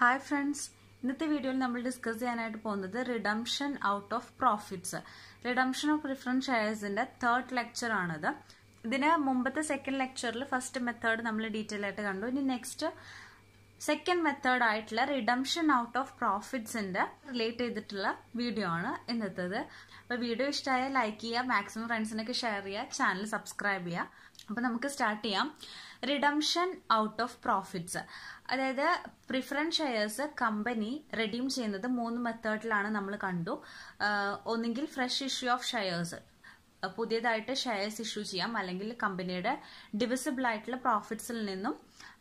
Hi friends ഇന്നത്തെ വീഡിയോയിൽ നമ്മൾ ഡിസ്കസ് ചെയ്യാനായിട്ട് പോകുന്നത് redemption out of profits redemption of preference ഷെയർസിന്റെ തേർഡ് ലെക്ചർ ആണിത് ഇതിന് മുമ്പത്തെ സെക്കൻഡ് ലെക്ചറിൽ ഫസ്റ്റ് മെത്തേഡ് നമ്മൾ ഡീറ്റെയിൽ ആയിട്ട് കണ്ടു ഇനി നെക്സ്റ്റ് സെക്കൻഡ് മെത്തേഡ് ആയിട്ടുള്ള റിഡംഷൻ ഔട്ട് ഓഫ് പ്രോഫിറ്റ്സിന്റെ റിലേറ്റ് ചെയ്തിട്ടുള്ള വീഡിയോ ആണ് ഇന്നത്തേത് അപ്പോൾ വീഡിയോ ഇഷ്ടമായാൽ ലൈക്ക് ചെയ്യുക മാക്സിമം ഫ്രണ്ട്സിനൊക്കെ ഷെയർ ചെയ്യുക ചാനൽ സബ്സ്ക്രൈബ് ചെയ്യുക അപ്പോൾ നമുക്ക് സ്റ്റാർട്ട് ചെയ്യാം റിഡംഷൻ ഔട്ട് ഓഫ് പ്രോഫിറ്റ്സ് അതായത് പ്രിഫറൻസ് ഷെയർസ് കമ്പനി റെഡീം ചെയ്യുന്നത് മൂന്ന് മെത്തേഡിലാണ് നമ്മൾ കണ്ടു ഒന്നുകിൽ ഫ്രഷ് ഇഷ്യൂ ഓഫ് ഷെയർസ് പുതിയതായിട്ട് ഷെയർസ് ഇഷ്യൂ ചെയ്യാം അല്ലെങ്കിൽ കമ്പനിയുടെ ഡിവിസിബിൾ ആയിട്ടുള്ള പ്രോഫിറ്റ്സിൽ നിന്നും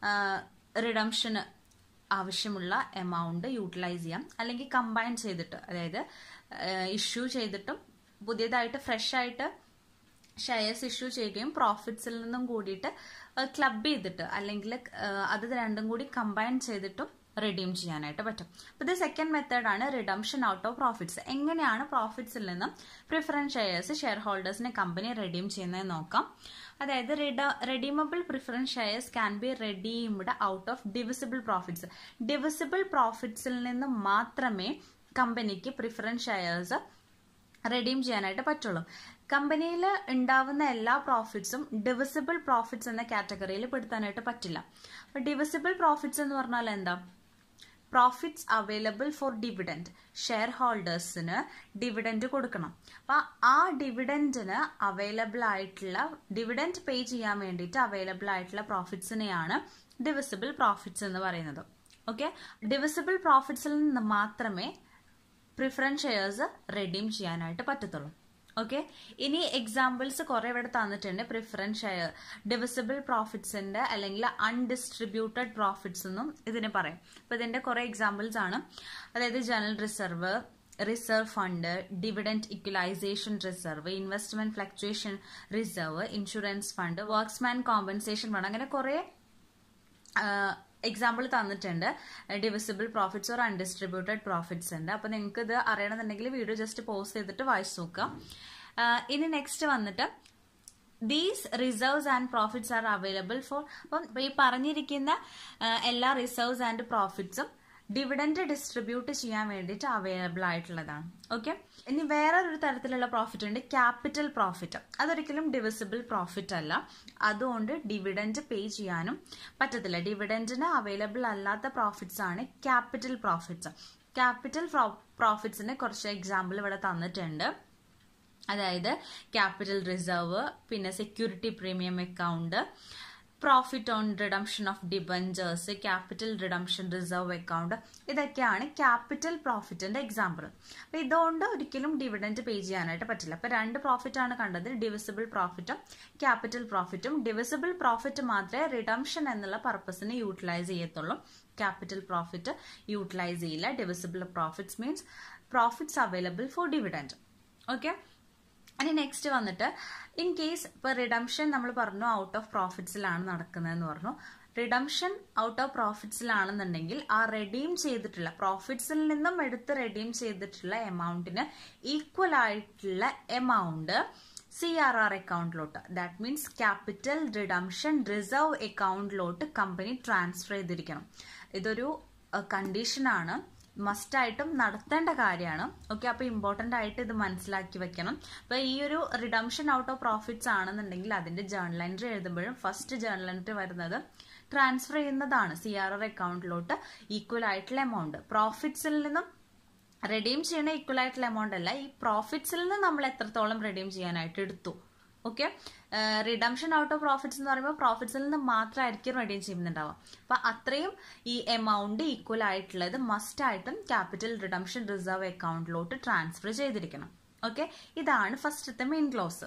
റിഡംഷന് ആവശ്യമുള്ള എമൗണ്ട് യൂട്ടിലൈസ് ചെയ്യാം അല്ലെങ്കിൽ കമ്പൈൻ ചെയ്തിട്ട് അതായത് ഇഷ്യൂ ചെയ്തിട്ടും പുതിയതായിട്ട് ഫ്രഷ് ആയിട്ട് ഷെയർസ് ഇഷ്യൂ ചെയ്യുകയും പ്രോഫിറ്റ്സിൽ നിന്നും കൂടിയിട്ട് ക്ലബ് ചെയ്തിട്ട് അല്ലെങ്കിൽ അത് രണ്ടും കൂടി കമ്പൈൻ ചെയ്തിട്ടും റിഡീം ചെയ്യാനായിട്ട് പറ്റും അപ്പോൾ ഇത് സെക്കൻഡ് മെത്തേഡാണ് റിഡംഷൻ ഔട്ട് ഓഫ് പ്രോഫിറ്റ്സ് എങ്ങനെയാണ് പ്രോഫിറ്റ്സിൽ നിന്നും പ്രിഫറൻസ് ഷെയർസ് ഷെയർ ഹോൾഡേഴ്സിനെ കമ്പനി റെഡീം ചെയ്യുന്നത് നോക്കാം അതായത് redeemable preference shares can be redeemed out of divisible profits divisible പ്രോഫിറ്റ്സിൽ നിന്ന് മാത്രമേ കമ്പനിക്ക് പ്രിഫറൻസ് ഷെയർസ് റെഡീം ചെയ്യാനായിട്ട് പറ്റുള്ളൂ കമ്പനിയിൽ ഉണ്ടാവുന്ന എല്ലാ പ്രോഫിറ്റ്സും ഡിവിസിബിൾ പ്രോഫിറ്റ്സ് എന്ന കാറ്റഗറിയിൽ പെടുത്താനായിട്ട് പറ്റില്ല അപ്പൊ ഡിവിസിബിൾ പ്രോഫിറ്റ്സ് എന്ന് പറഞ്ഞാൽ എന്താ profits available for dividend share ഹോൾഡേഴ്സിന് ഡിവിഡൻഡ് കൊടുക്കണം അപ്പൊ ആ ഡിവിഡൻഡിന് അവൈലബിൾ ആയിട്ടുള്ള ഡിവിഡൻഡ് പേ ചെയ്യാൻ വേണ്ടിയിട്ട് അവൈലബിൾ ആയിട്ടുള്ള പ്രോഫിറ്റ്സിനെയാണ് ഡിവിസിബിൾ പ്രോഫിറ്റ്സ് എന്ന് പറയുന്നത് ഓക്കെ ഡിവിസിബിൾ പ്രോഫിറ്റ്സിൽ നിന്ന് മാത്രമേ പ്രിഫറൻസ് ഷെയർസ് റെഡീം ചെയ്യാനായിട്ട് പറ്റത്തുള്ളൂ ഓക്കെ ഇനി എക്സാമ്പിൾസ് കുറെ ഇവിടെ തന്നിട്ടുണ്ട് പ്രിഫറൻസ് ഷെയർ ഡിവിസിബിൾ പ്രോഫിറ്റ്സിന്റെ അല്ലെങ്കിൽ അൺഡിസ്ട്രിബ്യൂട്ടഡ് പ്രോഫിറ്റ്സ് എന്നും ഇതിന് പറയും അപ്പൊ ഇതിന്റെ കുറെ എക്സാമ്പിൾസ് ആണ് അതായത് general reserve reserve fund dividend equalisation reserve investment fluctuation reserve insurance fund workmen's compensation fund അങ്ങനെ കുറെ എക്സാമ്പിൾ തന്നിട്ടുണ്ട് divisible profits or undistributed profits ഉണ്ട് അപ്പൊ നിങ്ങൾക്ക് ഇത് അറിയണമെന്നുണ്ടെങ്കിൽ വീഡിയോ ജസ്റ്റ് പോസ്റ്റ് ചെയ്തിട്ട് വായിച്ചു നോക്കാം ഇനി നെക്സ്റ്റ് വന്നിട്ട് these reserves and profits are available for അപ്പം ഈ പറഞ്ഞിരിക്കുന്ന എല്ലാ റിസർവ്സ് ആൻഡ് പ്രോഫിറ്റ്സും ഡിവിഡൻഡ് ഡിസ്ട്രിബ്യൂട്ട് ചെയ്യാൻ വേണ്ടിയിട്ട് അവൈലബിൾ ആയിട്ടുള്ളതാണ് ഓക്കെ ഇനി വേറൊരു തരത്തിലുള്ള പ്രോഫിറ്റ് ഉണ്ട് ക്യാപിറ്റൽ പ്രോഫിറ്റ് അതൊരിക്കലും ഡിവിസിബിൾ പ്രോഫിറ്റ് അല്ല അതുകൊണ്ട് ഡിവിഡൻഡ് പേ ചെയ്യാനും പറ്റത്തില്ല ഡിവിഡൻഡിന് അവൈലബിൾ അല്ലാത്ത പ്രോഫിറ്റ്സ് ആണ് ക്യാപിറ്റൽ പ്രോഫിറ്റ്സ് ക്യാപിറ്റൽ പ്രോഫിറ്റ്സിന് കുറച്ച് എക്സാമ്പിൾ ഇവിടെ തന്നിട്ടുണ്ട് അതായത് ക്യാപിറ്റൽ റിസർവ് പിന്നെ security premium account profit on redemption of debentures capital redemption reserve account ഇതൊക്കെയാണ് ക്യാപിറ്റൽ പ്രോഫിറ്റിന്റെ എക്സാമ്പിൾ അപ്പൊ ഇതുകൊണ്ട് ഒരിക്കലും ഡിവിഡൻഡ് പേ ചെയ്യാനായിട്ട് പറ്റില്ല അപ്പൊ രണ്ട് പ്രോഫിറ്റ് ആണ് കണ്ടത് ഡിവിസിബിൾ പ്രോഫിറ്റും ക്യാപിറ്റൽ പ്രോഫിറ്റും ഡിവിസിബിൾ പ്രോഫിറ്റ് മാത്രമേ റിഡംഷൻ എന്നുള്ള പർപ്പസിന് യൂട്ടിലൈസ് ചെയ്യത്തുള്ളൂ ക്യാപിറ്റൽ പ്രോഫിറ്റ് യൂട്ടിലൈസ് ചെയ്യില്ല divisible profits means profits available for dividend okay ഇനി നെക്സ്റ്റ് വന്നിട്ട് ഇൻ കേസ് ഇപ്പൊ റിഡംഷൻ നമ്മൾ പറഞ്ഞു ഔട്ട് ഓഫ് പ്രോഫിറ്റ്സിലാണ് നടക്കുന്നതെന്ന് പറഞ്ഞു റിഡംഷൻ ഔട്ട് ഓഫ് പ്രോഫിറ്റ്സിലാണെന്നുണ്ടെങ്കിൽ ആ റെഡീം ചെയ്തിട്ടുള്ള പ്രോഫിറ്റ്സിൽ നിന്നും എടുത്ത് റെഡീം ചെയ്തിട്ടുള്ള എമൗണ്ടിന് ഈക്വൽ ആയിട്ടുള്ള എമൗണ്ട് സി ആർ ആർ അക്കൗണ്ടിലോട്ട് that means capital redemption reserve അക്കൗണ്ടിലോട്ട് കമ്പനി ട്രാൻസ്ഫർ ചെയ്തിരിക്കണം ഇതൊരു കണ്ടീഷനാണ് മസ്റ്റായിട്ടും നടത്തേണ്ട കാര്യമാണ് ഓക്കെ അപ്പൊ ഇമ്പോർട്ടന്റ് ആയിട്ട് ഇത് മനസ്സിലാക്കി വെക്കണം അപ്പൊ ഈ ഒരു റിഡംഷൻ ഔട്ട് ഓഫ് പ്രോഫിറ്റ്സ് ആണെന്നുണ്ടെങ്കിൽ അതിന്റെ ജേർണൽ എൻട്രി എഴുതുമ്പോഴും ഫസ്റ്റ് ജേർണൽ എൻട്രി വരുന്നത് ട്രാൻസ്ഫർ ചെയ്യുന്നതാണ് സി ആർ ആർ അക്കൗണ്ടിലോട്ട് ഈക്വൽ ആയിട്ടുള്ള എമൗണ്ട് പ്രോഫിറ്റ്സിൽ നിന്നും റെഡീം ചെയ്യണ ഈക്വൽ ആയിട്ടുള്ള എമൗണ്ട് അല്ല ഈ പ്രോഫിറ്റ്സിൽ നിന്ന് നമ്മൾ എത്രത്തോളം റെഡീം ചെയ്യാനായിട്ട് എടുത്തു okay redemption out of profits എന്ന് പറയുമ്പോൾ പ്രോഫിറ്റ്സിൽ നിന്ന് മാത്രമായിരിക്കും റെഡീം ചെയ്യുന്നുണ്ടാവുക അപ്പൊ അത്രയും ഈ എമൗണ്ട് ഈക്വൽ ആയിട്ടുള്ളത് മസ്റ്റ് ആയിട്ടും ക്യാപിറ്റൽ റിഡംഷൻ റിസർവ് അക്കൗണ്ടിലോട്ട് ട്രാൻസ്ഫർ ചെയ്തിരിക്കണം ഓക്കെ ഇതാണ് ഫസ്റ്റത്തെ മെയിൻ ക്ലോസ്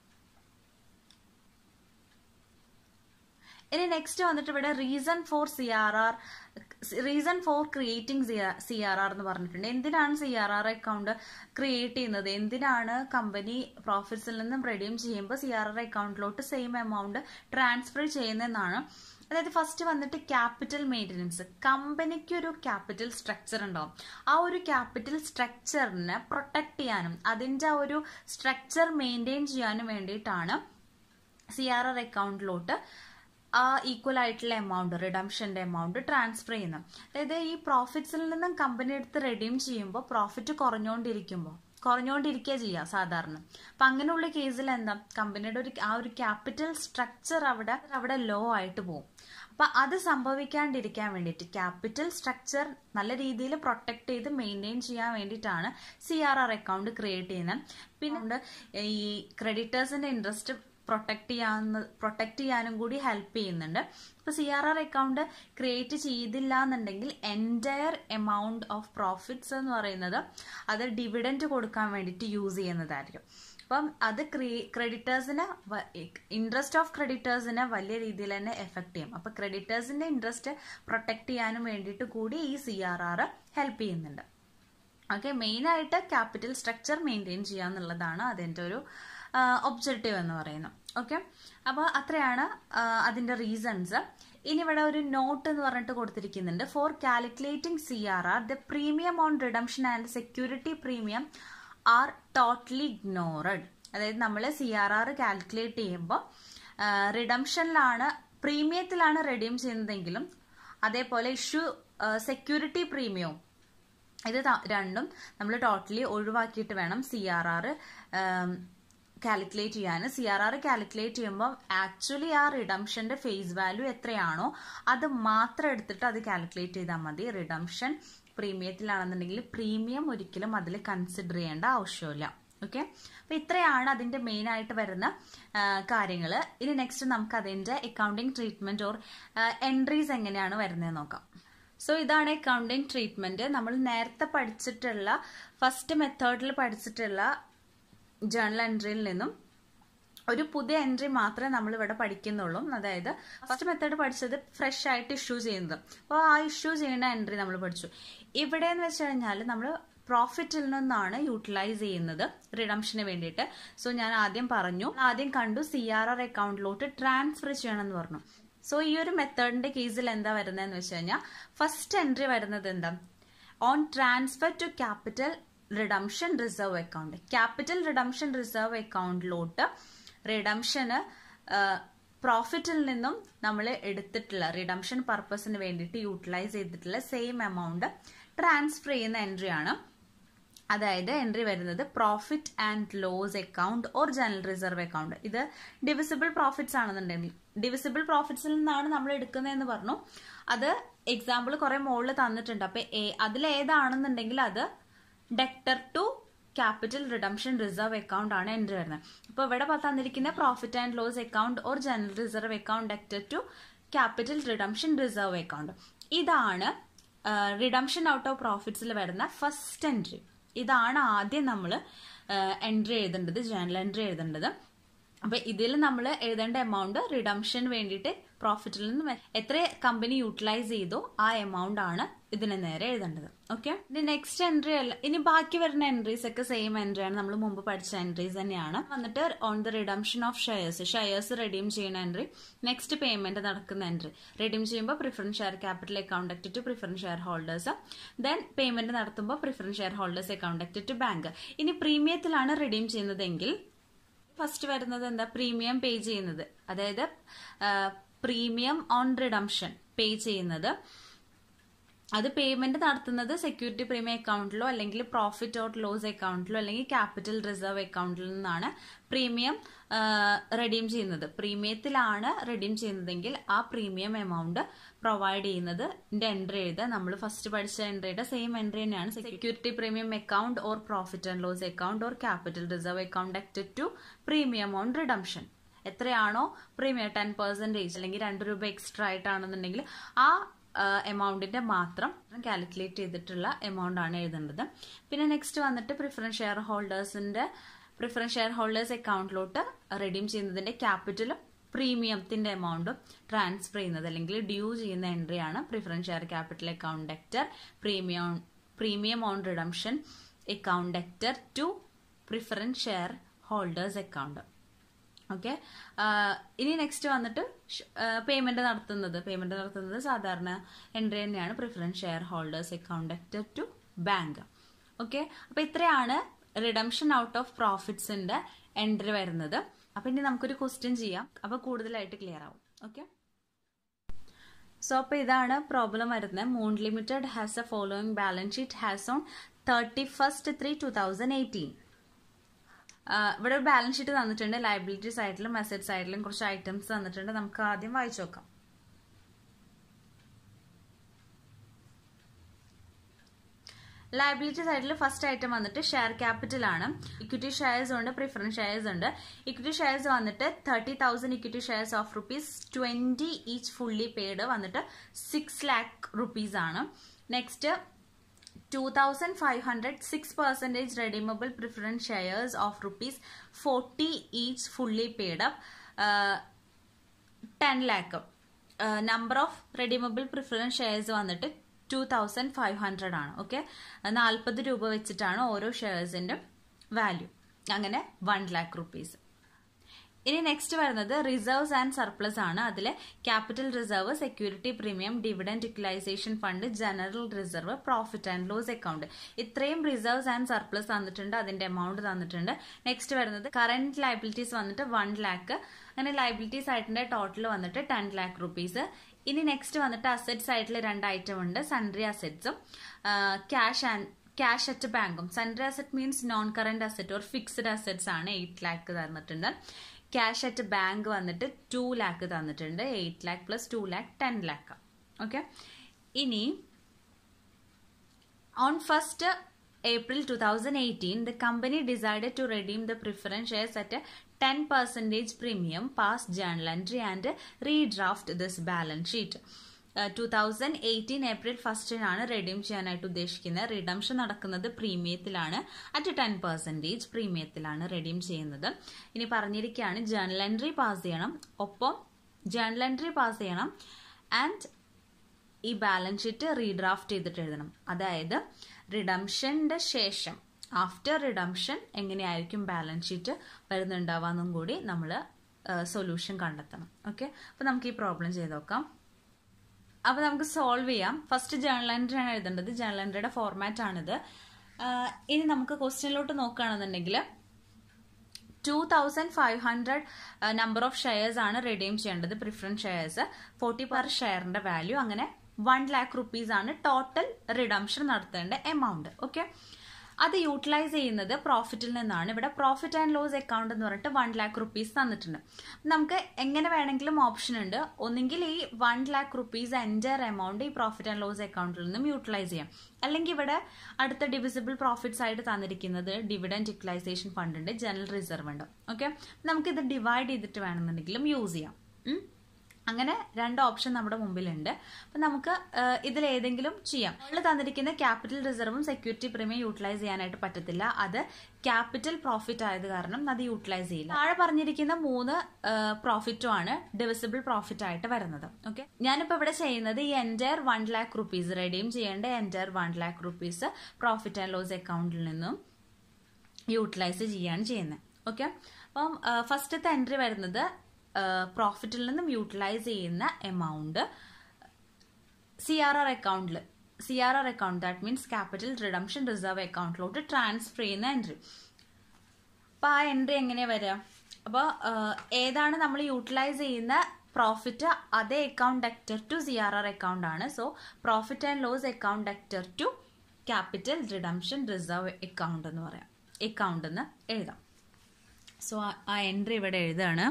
ഇനി നെക്സ്റ്റ് വന്നിട്ട് ഇവിടെ reason for C R R reason for creating C R R എന്ന് പറഞ്ഞിട്ടുണ്ട് എന്തിനാണ് C R R account create ചെയ്യുന്നത് എന്തിനാണ് കമ്പനി പ്രോഫിറ്റ്സിൽ നിന്നും റെഡീം ചെയ്യുമ്പോൾ സി ആർ ആർ അക്കൗണ്ടിലോട്ട് സെയിം എമൗണ്ട് ട്രാൻസ്ഫർ ചെയ്യുന്നതെന്നാണ് അതായത് ഫസ്റ്റ് വന്നിട്ട് ക്യാപിറ്റൽ മെയിൻ്റനൻസ് കമ്പനിക്ക് ഒരു ക്യാപിറ്റൽ സ്ട്രക്ചർ ഉണ്ടാവും ആ ഒരു ക്യാപിറ്റൽ സ്ട്രക്ചറിനെ പ്രൊട്ടക്ട് ചെയ്യാനും അതിൻ്റെ ആ ഒരു സ്ട്രക്ചർ മെയിൻറ്റെയിൻ ചെയ്യാനും വേണ്ടിയിട്ടാണ് സി ആർ ആർ അക്കൗണ്ടിലോട്ട് ആ ഈക്വൽ ആയിട്ടുള്ള എമൗണ്ട് റിഡംഷന്റെ എമൗണ്ട് ട്രാൻസ്ഫർ ചെയ്യുന്നത് അതായത് ഈ പ്രോഫിറ്റ്സിൽ നിന്നും കമ്പനി എടുത്ത് റെഡീം ചെയ്യുമ്പോൾ പ്രോഫിറ്റ് കുറഞ്ഞുകൊണ്ടിരിക്കുമ്പോൾ കുറഞ്ഞുകൊണ്ടിരിക്കുക ചെയ്യുക സാധാരണ അപ്പൊ അങ്ങനെയുള്ള കേസിൽ എന്താ കമ്പനിയുടെ ഒരു ആ ഒരു ക്യാപിറ്റൽ സ്ട്രക്ചർ അവിടെ അവിടെ ലോ ആയിട്ട് പോകും അപ്പൊ അത് സംഭവിക്കാണ്ടിരിക്കാൻ വേണ്ടിയിട്ട് ക്യാപിറ്റൽ സ്ട്രക്ചർ നല്ല രീതിയിൽ പ്രൊട്ടക്ട് ചെയ്ത് മെയിൻറ്റെയിൻ ചെയ്യാൻ വേണ്ടിയിട്ടാണ് C R R account create ചെയ്യുന്നത് പിന്നെ ഈ ക്രെഡിറ്റേഴ്സിന്റെ ഇൻട്രസ്റ്റ് പ്രൊട്ടക്ട് ചെയ്യാവുന്ന പ്രൊട്ടക്ട് ചെയ്യാനും കൂടി ഹെൽപ്പ് ചെയ്യുന്നുണ്ട് ഇപ്പൊ C R R account create ചെയ്തില്ല എന്നുണ്ടെങ്കിൽ എൻറ്റയർ എമൗണ്ട് ഓഫ് പ്രോഫിറ്റ്സ് എന്ന് പറയുന്നത് അത് ഡിവിഡൻറ്റ് കൊടുക്കാൻ വേണ്ടിയിട്ട് യൂസ് ചെയ്യുന്നതായിരിക്കും അപ്പം അത് ക്രെഡിറ്റേഴ്സിന് ഇൻട്രസ്റ്റ് ഓഫ് ക്രെഡിറ്റേഴ്സിനെ വലിയ രീതിയിൽ തന്നെ എഫക്ട് ചെയ്യും അപ്പൊ ക്രെഡിറ്റേഴ്സിന്റെ ഇൻട്രസ്റ്റ് പ്രൊട്ടക്ട് ചെയ്യാനും വേണ്ടിയിട്ട് കൂടി ഈ സി ആർ ആർ ഹെൽപ്പ് ചെയ്യുന്നുണ്ട് ഓക്കെ മെയിൻ ആയിട്ട് ക്യാപിറ്റൽ സ്ട്രക്ചർ മെയിൻറ്റെയിൻ ചെയ്യുക എന്നുള്ളതാണ് അതിൻ്റെ ഒരു ഒബ്ജക്റ്റീവ് എന്ന് പറയുന്നത് ഓക്കെ അപ്പോൾ അത്രയാണ് അതിന്റെ റീസൺസ് ഇനി ഇവിടെ ഒരു നോട്ട് എന്ന് പറഞ്ഞിട്ട് കൊടുത്തിരിക്കുന്നുണ്ട് for calculating C R R the premium on redemption and security premium are totally ignored അതായത് നമ്മൾ സി ആർ ആർ കാൽക്കുലേറ്റ് ചെയ്യുമ്പോൾ റിഡംഷനിലാണ് പ്രീമിയത്തിലാണ് റെഡീം ചെയ്യുന്നതെങ്കിലും അതേപോലെ ഇഷ്യൂ സെക്യൂരിറ്റി പ്രീമിയവും ഇത് രണ്ടും നമ്മൾ ടോട്ടലി ഒഴിവാക്കിയിട്ട് വേണം സി ആർ ആർ കാൽക്കുലേറ്റ് ചെയ്യാൻ സി ആർ ആർ കാൽക്കുലേറ്റ് ചെയ്യുമ്പോൾ ആക്ച്വലി ആ റിഡംഷന്റെ ഫേസ് വാല്യൂ എത്രയാണോ അത് മാത്രം എടുത്തിട്ട് അത് കാൽക്കുലേറ്റ് ചെയ്താൽ മതി റിഡംഷൻ പ്രീമിയത്തിലാണെന്നുണ്ടെങ്കിൽ പ്രീമിയം ഒരിക്കലും അതിൽ കൺസിഡർ ചെയ്യേണ്ട ആവശ്യമില്ല ഓക്കെ അപ്പൊ ഇത്രയാണ് അതിന്റെ മെയിൻ ആയിട്ട് വരുന്ന കാര്യങ്ങൾ ഇനി നെക്സ്റ്റ് നമുക്ക് അതിന്റെ അക്കൗണ്ടിങ് ട്രീറ്റ്മെന്റ് ഓർ എൻട്രീസ് എങ്ങനെയാണ് വരുന്നത് നോക്കാം സോ ഇതാണ് അക്കൗണ്ടിങ് ട്രീറ്റ്മെന്റ് നമ്മൾ നേരത്തെ പഠിച്ചിട്ടുള്ള ഫസ്റ്റ് മെത്തേഡിൽ പഠിച്ചിട്ടുള്ള ജേണൽ എൻട്രിയിൽ നിന്നും ഒരു പുതിയ എൻട്രി മാത്രമേ നമ്മൾ ഇവിടെ പഠിക്കുന്നുള്ളൂ അതായത് ഫസ്റ്റ് മെത്തേഡ് പഠിച്ചത് ഫ്രഷ് ആയിട്ട് ഇഷ്യൂ ചെയ്യുന്നത് അപ്പോൾ ആ ഇഷ്യൂ ചെയ്യുന്ന എൻട്രി നമ്മൾ പഠിച്ചു ഇവിടെ എന്ന് വെച്ച് കഴിഞ്ഞാൽ നമ്മൾ പ്രോഫിറ്റിൽ നിന്നാണ് യൂട്ടിലൈസ് ചെയ്യുന്നത് റിഡംഷന് വേണ്ടിയിട്ട് സോ ഞാൻ ആദ്യം പറഞ്ഞു ആദ്യം കണ്ടു സി ആർ ആർ അക്കൗണ്ടിലോട്ട് ട്രാൻസ്ഫർ ചെയ്യണം എന്ന് പറഞ്ഞു സോ ഈ ഒരു മെത്തേഡിന്റെ കേസിൽ എന്താ വരുന്നതെന്ന് വെച്ച് കഴിഞ്ഞാൽ ഫസ്റ്റ് എൻട്രി വരുന്നത് എന്താ on transfer to capital redemption reserve account capital redemption reserve അക്കൗണ്ടിലോട്ട് റിഡംഷന് പ്രോഫിറ്റിൽ നിന്നും നമ്മൾ എടുത്തിട്ടുള്ള റിഡംഷൻ പർപ്പസിന് വേണ്ടിയിട്ട് യൂട്ടിലൈസ് ചെയ്തിട്ടുള്ള സെയിം എമൗണ്ട് ട്രാൻസ്ഫർ ചെയ്യുന്ന എൻട്രി ആണ് അതായത് എൻട്രി വരുന്നത് profit and loss account or general reserve account ഇത് ഡിവിസിബിൾ പ്രോഫിറ്റ്സ് ആണെന്നുണ്ടെങ്കിൽ ഡിവിസിബിൾ പ്രോഫിറ്റ്സിൽ നിന്നാണ് നമ്മൾ എടുക്കുന്നതെന്ന് പറഞ്ഞു അത് എക്സാമ്പിൾ കുറെ മുകളിൽ തന്നിട്ടുണ്ട് അപ്പൊ അതിലേതാണെന്നുണ്ടെങ്കിൽ അത് debtor to capital redemption reserve account ആണ് എൻട്രി വരുന്നത് അപ്പോൾ ഇവിടെ തന്നിരിക്കുന്ന profit and loss account or general reserve account debtor to capital redemption reserve account ഇതാണ് റിഡംഷൻ ഔട്ട് ഓഫ് പ്രോഫിറ്റ്സിൽ വരുന്ന ഫസ്റ്റ് എൻട്രി ഇതാണ് ആദ്യം നമ്മൾ എൻട്രി എഴുതേണ്ടത് ജേണൽ എൻട്രി എഴുതേണ്ടത് അപ്പൊ ഇതിൽ നമ്മൾ എഴുതേണ്ട എമൗണ്ട് റിഡംഷൻ വേണ്ടിയിട്ട് പ്രോഫിറ്റിൽ നിന്ന് എത്ര കമ്പനി യൂട്ടിലൈസ് ചെയ്തോ ആ എമൗണ്ട് ആണ് ഇതിന് നേരെ എഴുതേണ്ടത് ഓക്കെ ഇനി നെക്സ്റ്റ് എൻട്രി അല്ല ഇനി ബാക്കി വരുന്ന എൻട്രീസ് ഒക്കെ സെയിം എൻട്രി ആണ് നമ്മൾ മുമ്പ് പഠിച്ച എൻട്രീസ് തന്നെയാണ് വന്നിട്ട് on the redemption of shares shares redeem ചെയ്യുന്ന എൻട്രി നെക്സ്റ്റ് പേയ്മെന്റ് നടക്കുന്ന എൻട്രി റെഡീം ചെയ്യുമ്പോൾ preference share capital account to preference share holders then payment നടത്തുമ്പോൾ preference share holders account to bank ഇനി പ്രീമിയത്തിലാണ് റെഡീം ചെയ്യുന്നതെങ്കിൽ ഫസ്റ്റ് വരുന്നത് എന്താ പ്രീമിയം പേ ചെയ്യുന്നത് അതായത് പ്രീമിയം ഓൺ റിഡംഷൻ പേ ചെയ്യുന്നത് അത് പേയ്മെന്റ് നടത്തുന്നത് സെക്യൂരിറ്റി പ്രീമിയം അക്കൗണ്ടിലോ അല്ലെങ്കിൽ പ്രോഫിറ്റ് ഓർ ലോസ് അക്കൗണ്ടിലോ അല്ലെങ്കിൽ ക്യാപിറ്റൽ റിസർവ് അക്കൗണ്ടിൽ നിന്നാണ് പ്രീമിയം റെഡീം ചെയ്യുന്നത് പ്രീമിയത്തിലാണ് റെഡീം ചെയ്യുന്നതെങ്കിൽ ആ പ്രീമിയം എമൗണ്ട് പ്രൊവൈഡ് ചെയ്യുന്നത് എൻട്രി എഴുതുക നമ്മൾ ഫസ്റ്റ് പഠിച്ച എൻട്രിയുടെ സെയിം എൻട്രി തന്നെയാണ് security premium account or profit and loss account or capital reserve account act to premium on redemption എത്രയാണോ പ്രീമിയം ടെൻ പെർസെൻറ്റേജ് അല്ലെങ്കിൽ രണ്ട് രൂപ എക്സ്ട്രാ ആയിട്ടാണെന്നുണ്ടെങ്കിൽ ആ എമൗണ്ടിന്റെ മാത്രം കാൽക്കുലേറ്റ് ചെയ്തിട്ടുള്ള എമൗണ്ട് ആണ് എഴുതേണ്ടത് പിന്നെ നെക്സ്റ്റ് വന്നിട്ട് പ്രിഫറൻസ് ഷെയർ ഹോൾഡേഴ്സിന്റെ പ്രിഫറൻസ് ഷെയർ ഹോൾഡേഴ്സ് അക്കൗണ്ടിലോട്ട് റെഡീം ചെയ്യുന്നതിന്റെ ക്യാപിറ്റലും പ്രീമിയത്തിന്റെ എമൗണ്ടും ട്രാൻസ്ഫർ ചെയ്യുന്നത് അല്ലെങ്കിൽ ഡ്യൂ ചെയ്യുന്ന എൻട്രി ആണ് preference share capital account debtor premium premium on redemption account debtor to preference share holders account okay ഇനി നെക്സ്റ്റ് വന്നിട്ട് പേയ്മെന്റ് നടത്തുന്നത് പേയ്മെന്റ് നടത്തുന്നത് സാധാരണ എൻട്രി തന്നെയാണ് preference share holders account to bank okay അപ്പൊ ഇത്രയാണ് റിഡംഷൻ ഔട്ട് ഓഫ് പ്രോഫിറ്റ്സിന്റെ entry വരുന്നത് അപ്പൊ ഇനി നമുക്കൊരു ക്വസ്റ്റ്യൻ ചെയ്യാം അപ്പൊ കൂടുതലായിട്ട് ക്ലിയർ ആവും ഓക്കെ സോ അപ്പോൾ ഇതാണ് പ്രോബ്ലം വരുന്നത് Moon limited has a following balance sheet has on thirty first three two thousand eighteen ഇവിടെ ഒരു ബാലൻസ് ഷീറ്റ് തന്നിട്ടുണ്ട് ലയബിലിറ്റി സൈഡിലും അസറ്റ് സൈഡിലും കുറച്ച് ഐറ്റംസ് തന്നിട്ടുണ്ട് നമുക്ക് ആദ്യം വായിച്ചു നോക്കാം ലയബിലിറ്റി സൈഡിൽ ഫസ്റ്റ് ഐറ്റം വന്നിട്ട് ഷെയർ ക്യാപിറ്റൽ ആണ് ഇക്വിറ്റി ഷെയർസ് ഉണ്ട് പ്രിഫറൻസ് ഷെയർസ് ഉണ്ട് ഇക്വിറ്റി ഷെയർസ് വന്നിട്ട് thirty thousand equity shares of rupees twenty each fully paid വന്നിട്ട് സിക്സ് ലാക്ക് റുപ്പീസ് ആണ് next two thousand five hundred six percentage redeemable preference shares of rupees forty each fully paid up ten lakh number of redeemable preference shares വന്നിട്ട് two thousand five hundred ആണ് okay നാൽപ്പത് രൂപ വെച്ചിട്ടാണ് ഓരോ ഷെയർസിന്റെ value അങ്ങനെ one lakh rupees ഇനി next വരുന്നത് reserves and surplus ആണ് അതിൽ capital reserve security premium dividend utilisation fund general reserve profit and loss account ഇത്രയും റിസർവ്സ് ആൻഡ് സർപ്ലസ് തന്നിട്ടുണ്ട് അതിന്റെ എമൗണ്ട് തന്നിട്ടുണ്ട് നെക്സ്റ്റ് വരുന്നത് കറന്റ് ലയബിലിറ്റീസ് വന്നിട്ട് വൺ ലാക്ക് അങ്ങനെ ലയബിലിറ്റി സൈഡിന്റെ ടോട്ടൽ വന്നിട്ട് ടെൻ ലാക്ക് റുപ്പീസ് ഇനി നെക്സ്റ്റ് വന്നിട്ട് അസറ്റ് സൈഡിൽ രണ്ട് ഐറ്റം ഉണ്ട് സൺട്രി അസറ്റ്സും ക്യാഷ് ആൻഡ് ക്യാഷ് അറ്റ് ബാങ്കും sundry asset means non current asset or fixed assets ആണ് എയ്റ്റ് ലാക്ക് തന്നിട്ടുണ്ട് ക്യാഷ് അറ്റ് ബാങ്ക് വന്നിട്ട് ടു ലാക്ക് തന്നിട്ടുണ്ട് eight lakh plus two lakh ten lakh okay ഇനി on first April 2018, the company decided to redeem the preference shares at a 10 percentage premium past journal entry and redraft this balance sheet. Two thousand eighteen April ഫസ്റ്റിനാണ് redeem ചെയ്യാനായിട്ട് ഉദ്ദേശിക്കുന്നത് redemption നടക്കുന്നത് പ്രീമിയത്തിലാണ് at ten percentage പ്രീമിയത്തിലാണ് redeem ചെയ്യുന്നത് ഇനി പറഞ്ഞിരിക്കുകയാണ് journal entry pass ചെയ്യണം ഒപ്പം ജേണൽ എൻട്രി പാസ് ചെയ്യണം ആൻഡ് ഈ ബാലൻസ് ഷീറ്റ് റീഡ്രാഫ്റ്റ് ചെയ്തിട്ട് എഴുതണം അതായത് റിഡംഷന്റെ ശേഷം ആഫ്റ്റർ റിഡംഷൻ എങ്ങനെയായിരിക്കും ബാലൻസ് ഷീറ്റ് വരുന്നുണ്ടാവാന്നും കൂടി നമ്മൾ സൊല്യൂഷൻ കണ്ടെത്തണം ഓക്കെ അപ്പൊ നമുക്ക് ഈ പ്രോബ്ലം ചെയ്ത് നോക്കാം അപ്പൊ നമുക്ക് സോൾവ് ചെയ്യാം ഫസ്റ്റ് ജേണൽ എൻട്രി ആണ് എഴുതേണ്ടത് ജേണൽ എൻട്രിയുടെ ഫോർമാറ്റ് ആണിത് ഇനി നമുക്ക് ക്വസ്റ്റ്യനിലോട്ട് നോക്കുകയാണെന്നുണ്ടെങ്കിൽ two thousand five hundred number of shares ആണ് റിഡീം ചെയ്യേണ്ടത് പ്രിഫറൻസ് ഷെയർസ് ഫോർട്ടി പെർ ഷെയറിന്റെ വാല്യൂ അങ്ങനെ വൺ ലാക്ക് റുപ്പീസ് ആണ് ടോട്ടൽ റിഡംഷൻ നടത്തേണ്ട എമൗണ്ട് ഓക്കെ അത് യൂട്ടിലൈസ് ചെയ്യുന്നത് പ്രോഫിറ്റിൽ നിന്നാണ് ഇവിടെ പ്രോഫിറ്റ് ആൻഡ് ലോസ് അക്കൗണ്ട് എന്ന് പറഞ്ഞിട്ട് വൺ ലാക്ക് റുപ്പീസ് തന്നിട്ടുണ്ട് നമുക്ക് എങ്ങനെ വേണമെങ്കിലും ഓപ്ഷൻ ഉണ്ട് ഒന്നെങ്കിൽ ഈ one lakh rupees entire amount ഈ പ്രോഫിറ്റ് ആൻഡ് ലോസ് അക്കൗണ്ടിൽ നിന്നും യൂട്ടിലൈസ് ചെയ്യാം അല്ലെങ്കിൽ ഇവിടെ അടുത്ത ഡിവിസിബിൾ പ്രോഫിറ്റ്സ് ആയിട്ട് തന്നിരിക്കുന്നത് ഡിവിഡൻഡ് യൂട്ടിലൈസേഷൻ ഫണ്ട് ഉണ്ട് ജനറൽ റിസർവ് ഉണ്ട് ഓക്കെ നമുക്കിത് ഡിവൈഡ് ചെയ്തിട്ട് വേണമെന്നുണ്ടെങ്കിലും യൂസ് ചെയ്യാം അങ്ങനെ രണ്ട് ഓപ്ഷൻ നമ്മുടെ മുമ്പിലുണ്ട് അപ്പൊ നമുക്ക് ഇതിൽ ഏതെങ്കിലും ചെയ്യാം നമ്മൾ തന്നിരിക്കുന്ന ക്യാപിറ്റൽ റിസർവും സെക്യൂരിറ്റി പ്രീമിയം യൂട്ടിലൈസ് ചെയ്യാനായിട്ട് പറ്റത്തില്ല അത് ക്യാപിറ്റൽ പ്രോഫിറ്റ് ആയത് കാരണം അത് യൂട്ടിലൈസ് ചെയ്യില്ല താഴെ പറഞ്ഞിരിക്കുന്ന മൂന്ന് പ്രോഫിറ്റും ആണ് ഡിവിസിബിൾ പ്രോഫിറ്റ് ആയിട്ട് വരുന്നത് ഓക്കെ ഞാനിപ്പോ ഇവിടെ ചെയ്യുന്നത് ഈ entire one lakh rupees redeem ചെയ്യേണ്ട entire one lakh rupees profit and loss അക്കൗണ്ടിൽ നിന്നും യൂട്ടിലൈസ് ചെയ്യാണ് ചെയ്യുന്നത് ഓക്കെ അപ്പം ഫസ്റ്റത്തെ എൻട്രി വരുന്നത് പ്രോഫിറ്റിൽ നിന്നും യൂട്ടിലൈസ് ചെയ്യുന്ന എമൗണ്ട് സി ആർ ആർ അക്കൗണ്ടിൽ C R R account that means capital redemption reserve അക്കൗണ്ടിലോട്ട് ട്രാൻസ്ഫർ ചെയ്യുന്ന എൻട്രി അപ്പൊ ആ എൻട്രി എങ്ങനെയാ വരിക അപ്പോൾ ഏതാണ് നമ്മൾ യൂട്ടിലൈസ് ചെയ്യുന്ന പ്രോഫിറ്റ് അതേ account debtor to C R R account ആണ് so profit and loss account debtor to capital redemption reserve account എന്ന് പറയാം അക്കൗണ്ട് എന്ന് എഴുതാം സോ ആ എൻട്രി ഇവിടെ എഴുതാണ്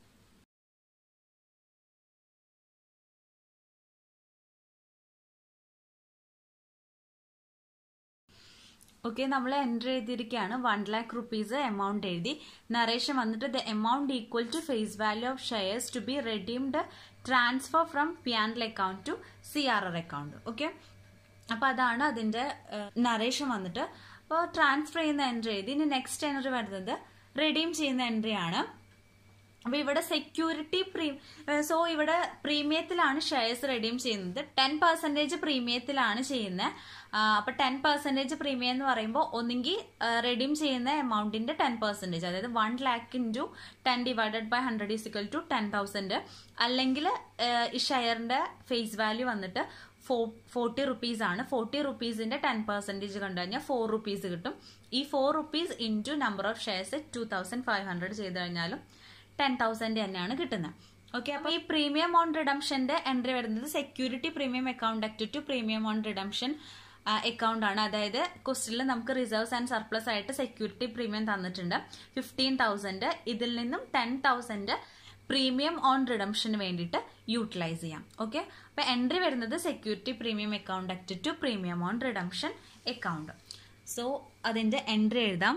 ഓക്കെ നമ്മൾ എൻറ്റർ ചെയ്തിരിക്കുകയാണ് വൺ ലാക്ക് റുപ്പീസ് എമൗണ്ട് എഴുതി നറേഷൻ വന്നിട്ട് the amount equal to face value of shares to be redeemed transfer from P and account to C R R account okay അപ്പൊ അതാണ് അതിന്റെ നറേഷൻ വന്നിട്ട് അപ്പോൾ ട്രാൻസ്ഫർ ചെയ്യുന്ന എൻട്രി എഴുതി ഇനി നെക്സ്റ്റ് എൻട്രി വരുന്നത് റെഡീം ചെയ്യുന്ന എൻട്രി ആണ് അപ്പൊ ഇവിടെ സെക്യൂരിറ്റി പ്രീ സോ ഇവിടെ പ്രീമിയത്തിലാണ് ഷെയർസ് റെഡീം ചെയ്യുന്നത് ടെൻ പെർസെന്റേജ് പ്രീമിയത്തിലാണ് ചെയ്യുന്നത് അപ്പൊ ടെൻ പെർസെന്റേജ് പ്രീമിയം എന്ന് പറയുമ്പോൾ ഒന്നെങ്കിൽ റെഡീം ചെയ്യുന്ന എമൗണ്ടിന്റെ ടെൻ പെർസെന്റേജ് അതായത് one lakh into ten divided by hundred is equal to ten thousand അല്ലെങ്കിൽ ഈ ഷെയറിന്റെ ഫേസ് വാല്യൂ വന്നിട്ട് ഫോർട്ടി റുപ്പീസ് ആണ് ഫോർട്ടി റുപ്പീസിന്റെ ടെൻ പെർസെന്റേജ് കണ്ടു കഴിഞ്ഞാൽ ഫോർ റുപ്പീസ് കിട്ടും ഈ four rupees into number of shares two thousand five hundred ചെയ്ത് കഴിഞ്ഞാലും ടെൻ തൗസൻഡ് തന്നെയാണ് കിട്ടുന്നത് ഓക്കെ അപ്പൊ ഈ പ്രീമിയം ഓൺ റിഡംഷന്റെ എൻട്രി വരുന്നത് security premium account act to premium on redemption account ആണ് അതായത് ക്വസ്റ്റിനിൽ നമുക്ക് റിസർവ്സ് ആൻഡ് സർപ്ലസ് ആയിട്ട് സെക്യൂരിറ്റി പ്രീമിയം തന്നിട്ടുണ്ട് ഫിഫ്റ്റീൻ തൗസൻഡ് ഇതിൽ നിന്നും ടെൻ തൗസൻഡ് പ്രീമിയം ഓൺ റിഡംഷന് വേണ്ടിയിട്ട് യൂട്ടിലൈസ് ചെയ്യാം ഓക്കെ അപ്പൊ എൻട്രി വരുന്നത് security premium account act to premium on redemption account so അതിന്റെ എൻട്രി എഴുതാം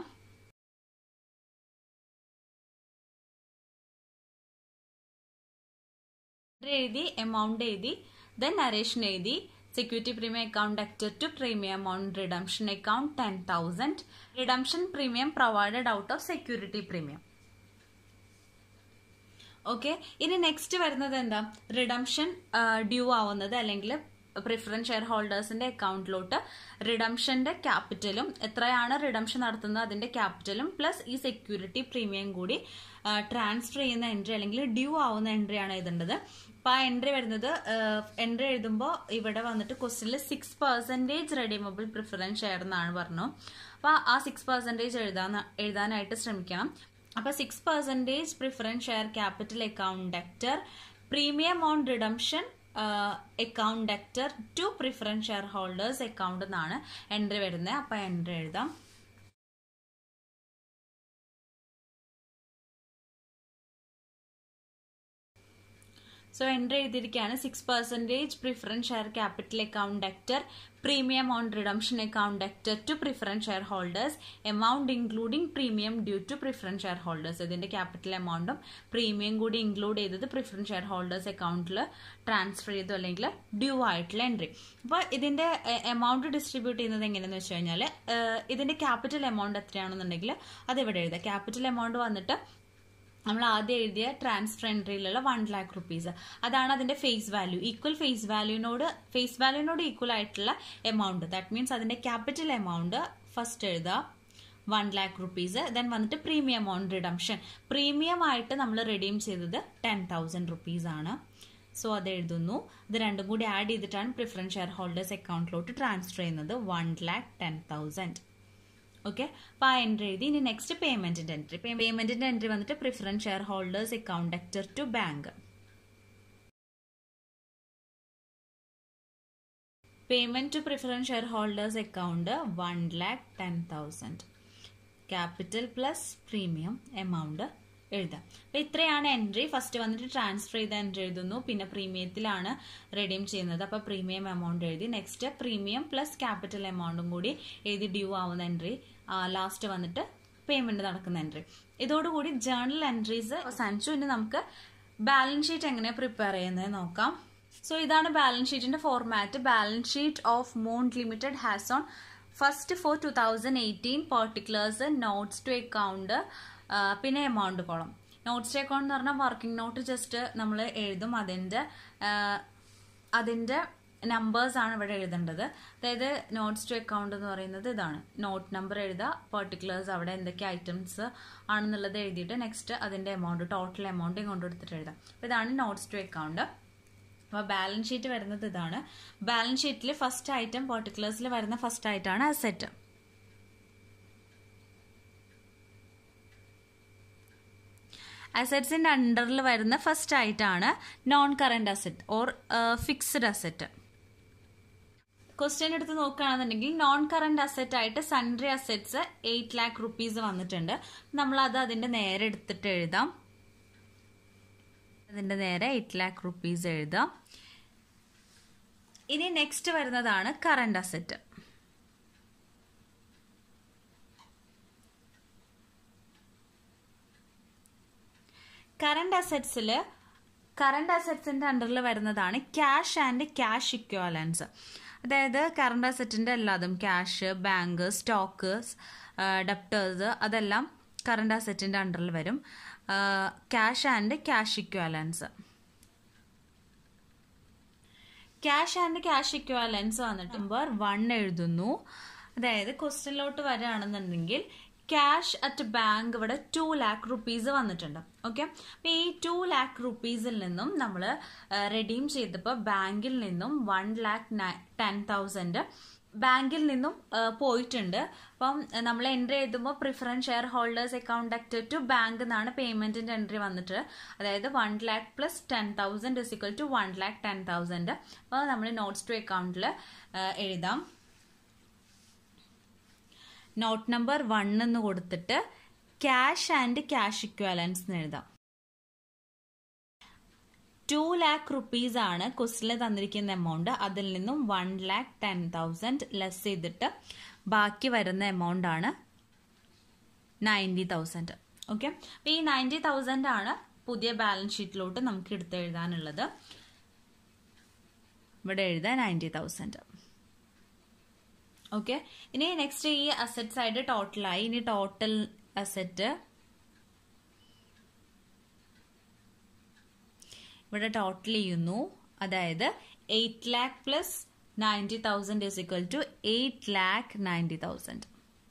എഴുതി എമൗണ്ട് എഴുതി ദെൻ നരേഷൻ എഴുതി security premium account actor to premium on redemption account ten thousand redemption premium provided out of security premium okay ഇനി next വരുന്നത് എന്താ redemption due ആവുന്നത് അല്ലെങ്കിൽ പ്രിഫറൻസ് ഷെയർ ഹോൾഡേഴ്സിന്റെ അക്കൗണ്ടിലോട്ട് റിഡംഷന്റെ ക്യാപിറ്റലും എത്രയാണ് റിഡംഷൻ നടത്തുന്നത് അതിന്റെ ക്യാപിറ്റലും പ്ലസ് ഈ സെക്യൂരിറ്റി പ്രീമിയം കൂടി ട്രാൻസ്ഫർ ചെയ്യുന്ന എൻട്രി അല്ലെങ്കിൽ ഡ്യൂ ആവുന്ന എൻട്രി ആണ് എഴുതേണ്ടത് അപ്പൊ ആ എൻട്രി വരുന്നത് എൻട്രി എഴുതുമ്പോൾ ഇവിടെ വന്നിട്ട് ക്വസ്റ്റിനിൽ six percentage redeemable preference share എന്നാണ് പറഞ്ഞു അപ്പൊ ആ സിക്സ് പെർസെന്റേജ് എഴുതാൻ എഴുതാനായിട്ട് ശ്രമിക്കണം അപ്പൊ six percentage preference share capital account actor premium on redemption account actor to preference share holders account എന്നാണ് എൻട്രി വരുന്നത് അപ്പൊ എൻട്രി എഴുതാം സോ എൻട്രി എഴുതിയിരിക്കുകയാണ് six percentage preference share capital account actor premium on redemption account actor to preference share holders amount including premium due to preference share holders ഇതിന്റെ capital എമൗണ്ടും premium കൂടി include ചെയ്തത് preference share holders അക്കൗണ്ടിൽ transfer ചെയ്തു അല്ലെങ്കിൽ due ആയിട്ടുള്ള entry അപ്പോൾ ഇതിന്റെ എമൗണ്ട് ഡിസ്ട്രിബ്യൂട്ട് ചെയ്യുന്നത് എങ്ങനെയെന്ന് വെച്ച് കഴിഞ്ഞാൽ ഇതിന്റെ ക്യാപിറ്റൽ എമൗണ്ട് എത്രയാണെന്നുണ്ടെങ്കിൽ അത് ഇവിടെ എഴുതാം ക്യാപിറ്റൽ എമൗണ്ട് വന്നിട്ട് നമ്മൾ ആദ്യം എഴുതിയ ട്രാൻസ്ഫർ എൻട്രിയിലുള്ള വൺ ലാക്ക് റുപ്പീസ് അതാണ് അതിന്റെ ഫേസ് വാല്യൂ ഈക്വൽ ഫേസ് വാല്യൂനോട് ഫേസ് വാല്യൂനോട് ഈക്വൽ ആയിട്ടുള്ള എമൗണ്ട് ദാറ്റ് മീൻസ് അതിന്റെ ക്യാപിറ്റൽ എമൗണ്ട് ഫസ്റ്റ് എഴുതുക വൺ ലാക്ക് റുപ്പീസ് ദെൻ വന്നിട്ട് പ്രീമിയം ഓൺ റിഡംഷൻ പ്രീമിയം ആയിട്ട് നമ്മൾ റിഡീം ചെയ്തത് ടെൻ തൗസൻഡ് റുപ്പീസ് ആണ് സോ അത് എഴുതുന്നു ഇത് രണ്ടും കൂടി ആഡ് ചെയ്തിട്ടാണ് പ്രിഫറൻസ് ഷെയർ ഹോൾഡേഴ്സ് അക്കൗണ്ടിലോട്ട് ട്രാൻസ്ഫർ ചെയ്യുന്നത് one lakh ten thousand okay അപ്പോൾ ആ എൻട്രി എഴുതി ഇനി നെക്സ്റ്റ് പേയ്മെന്റിന്റെ എൻട്രി പേയ്മെന്റിന്റെ എൻട്രി വന്നിട്ട് preference share holders account actor to bank payment to preference share holders account one lakh ten thousand capital plus premium amount എഴുതാം അപ്പൊ ഇത്രയാണ് എൻട്രി ഫസ്റ്റ് വന്നിട്ട് ട്രാൻസ്ഫർ ചെയ്ത എൻട്രി എഴുതുന്നു പിന്നെ പ്രീമിയത്തിലാണ് റെഡീം ചെയ്യുന്നത് അപ്പൊ പ്രീമിയം എമൗണ്ട് എഴുതി നെക്സ്റ്റ് പ്രീമിയം പ്ലസ് ക്യാപിറ്റൽ എമൗണ്ടും കൂടി എഴുതി ഡ്യൂ ആവുന്ന എൻട്രി ലാസ്റ്റ് വന്നിട്ട് പേയ്മെന്റ് നടക്കുന്ന എൻട്രി ഇതോടുകൂടി ജേർണൽ എൻട്രീസ് അവസാനിച്ചു ഇനി നമുക്ക് ബാലൻസ് ഷീറ്റ് എങ്ങനെ പ്രിപ്പയർ ചെയ്യുന്നത് നോക്കാം സോ ഇതാണ് ബാലൻസ് ഷീറ്റിന്റെ format balance sheet of Mont limited has on first four two thousand eighteen particulars notes to account പിന്നെ amount column notes to account എന്ന് പറഞ്ഞാൽ വർക്കിംഗ് നോട്ട് ജസ്റ്റ് നമ്മൾ എഴുതും അതിന്റെ അതിന്റെ നമ്പേഴ്സ് ആണ് ഇവിടെ എഴുതേണ്ടത് അതായത് നോട്ട്സ് ടു അക്കൗണ്ട് എന്ന് പറയുന്നത് ഇതാണ് നോട്ട് നമ്പർ എഴുതുക പെർട്ടിക്കുലേഴ്സ് അവിടെ എന്തൊക്കെ ഐറ്റംസ് ആണെന്നുള്ളത് എഴുതിയിട്ട് നെക്സ്റ്റ് അതിന്റെ എമൗണ്ട് ടോട്ടൽ എമൗണ്ട് ഇങ്ങോട്ട് എടുത്തിട്ട് എഴുതാം അപ്പോൾ ഇതാണ് നോട്ട്സ് ടു അക്കൗണ്ട് അപ്പോൾ ബാലൻസ് ഷീറ്റ് വരുന്നത് ഇതാണ് ബാലൻസ് ഷീറ്റിൽ ഫസ്റ്റ് ഐറ്റം പെർട്ടിക്കുലേഴ്സിൽ വരുന്ന ഫസ്റ്റ് ആയിട്ടാണ് അസെറ്റ് അസറ്റ്സിന്റെ അണ്ടറിൽ വരുന്ന ഫസ്റ്റ് ആയിട്ടാണ് non current asset or fixed asset question എടുത്ത് നോക്കുകയാണെന്നുണ്ടെങ്കിൽ നോൺ കറന്റ് അസറ്റ് ആയിട്ട് sundry assets eight lakh rupees വന്നിട്ടുണ്ട് നമ്മൾ അത് അതിന്റെ നേരെ എടുത്തിട്ട് എഴുതാം അതിന്റെ നേരെ എയ്റ്റ് ലാക്ക് റുപ്പീസ് എഴുതാം ഇനി നെക്സ്റ്റ് വരുന്നതാണ് കറന്റ് അസറ്റ് കറന്റ് അസറ്റ്സിൽ കറന്റ് അസറ്റ്സിന്റെ അണ്ടറിൽ വരുന്നതാണ് ക്യാഷ് ആൻഡ് ക്യാഷ് ഇക്വാലൻസ് അതായത് കറണ്ട് അസറ്റിന്റെ എല്ലാതും ക്യാഷ് ബാങ്ക് സ്റ്റോക്ക് ഡെപ്റ്റേഴ്സ് അതെല്ലാം കറണ്ട് അസറ്റിന്റെ അണ്ടറിൽ വരും cash and cash equivalents cash and cash equivalents വന്നിട്ട് നമ്പർ വൺ എഴുതുന്നു അതായത് ക്വസ്റ്റ്യനിലോട്ട് വരികയാണെന്നുണ്ടെങ്കിൽ ക്യാഷ് അറ്റ് ബാങ്ക് ഇവിടെ ടു ലാക്ക് റുപ്പീസ് വന്നിട്ടുണ്ട് ഓക്കെ അപ്പൊ ഈ ടു ലാക്ക് റുപ്പീസിൽ നിന്നും നമ്മൾ റെഡീം ചെയ്തപ്പോൾ ബാങ്കിൽ നിന്നും വൺ ലാക്ക് ടെൻ തൗസൻഡ് ബാങ്കിൽ നിന്നും പോയിട്ടുണ്ട് അപ്പം നമ്മൾ എൻട്രി ചെയ്തുമ്പോൾ preference share holders account act to bank എന്നാണ് പേയ്മെന്റിന്റെ എൻട്രി വന്നിട്ട് അതായത് one lakh plus ten thousand is equal to one lakh ten thousand അപ്പോൾ നമ്മൾ നോട്ട്സ് ടു അക്കൗണ്ടിൽ എഴുതാം നോട്ട് നമ്പർ വൺ എന്ന് കൊടുത്തിട്ട് ക്യാഷ് ആൻഡ് ക്യാഷ് ഇക്വാലൻസ് എന്ന് എഴുതാം ടു ലാക്ക് റുപ്പീസ് ആണ് ക്വസ്റ്റിൽ തന്നിരിക്കുന്ന എമൗണ്ട് അതിൽ നിന്നും one lakh ten thousand less ചെയ്തിട്ട് ബാക്കി വരുന്ന എമൗണ്ട് ആണ് നയൻറ്റി തൗസൻഡ് ഓക്കെ അപ്പൊ ഈ നയൻറ്റി തൗസൻഡ് ആണ് പുതിയ ബാലൻസ് ഷീറ്റിലോട്ട് നമുക്ക് എടുത്ത് എഴുതാനുള്ളത് ഇവിടെ എഴുതാ നയൻറ്റി തൗസൻഡ് ഓക്കെ ഇനി നെക്സ്റ്റ് ഈ അസറ്റ് സൈഡ് ടോട്ടലായി ഇനി ടോട്ടൽ അസറ്റ് ഇവിടെ ടോട്ടൽ ചെയ്യുന്നു അതായത് eight lakh plus ninety thousand is equal to eight lakh ninety thousand